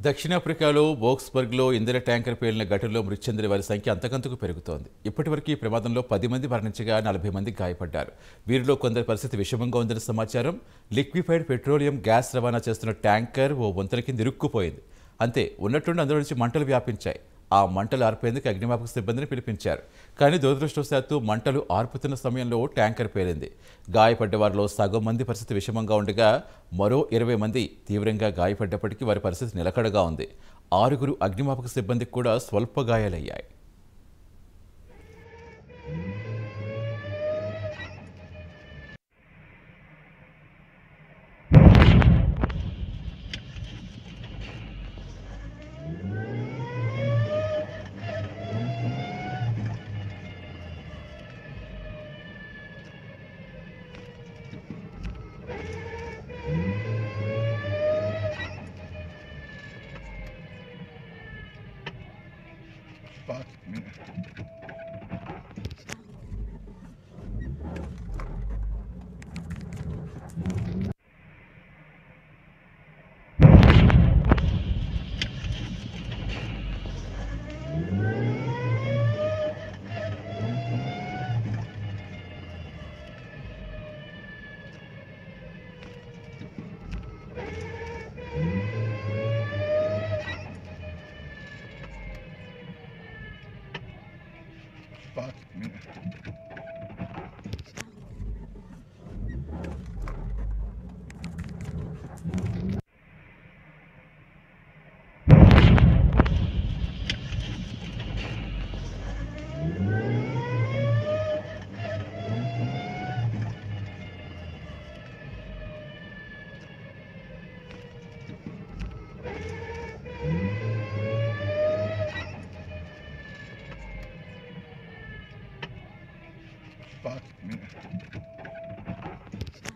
దక్షిణాఫ్రికాలో బోక్స్బర్గ్లో ఇంధన ట్యాంకర్ పేలిన ఘటనలో మృతి చెందిన వారి సంఖ్య అంతకంతకు పెరుగుతోంది ఇప్పటివరకు ఈ ప్రమాదంలో పది మంది మరణించగా నలభై మంది గాయపడ్డారు వీరిలో కొందరి పరిస్థితి విషమంగా ఉందని సమాచారం లిక్విఫైడ్ పెట్రోలియం గ్యాస్ రవాణా చేస్తున్న ట్యాంకర్ ఓ వంతెన కింద ఇరుక్కుపోయింది అంతే ఉన్నట్టుండి అందులో నుంచి మంటలు వ్యాపించాయి ఆ మంటలు ఆర్పేందుకు అగ్నిమాపక సిబ్బందిని పిలిపించారు కానీ దురదృష్టవశాత్తు మంటలు ఆర్పుతున్న సమయంలో ట్యాంకర్ పేలింది గాయపడ్డ వారిలో సగం మంది పరిస్థితి విషమంగా ఉండగా మరో ఇరవై మంది తీవ్రంగా గాయపడ్డప్పటికీ వారి పరిస్థితి నిలకడగా ఉంది ఆరుగురు అగ్నిమాపక సిబ్బందికి కూడా స్వల్ప గాయాలయ్యాయి Fuck me. Fuck me. Fuck me.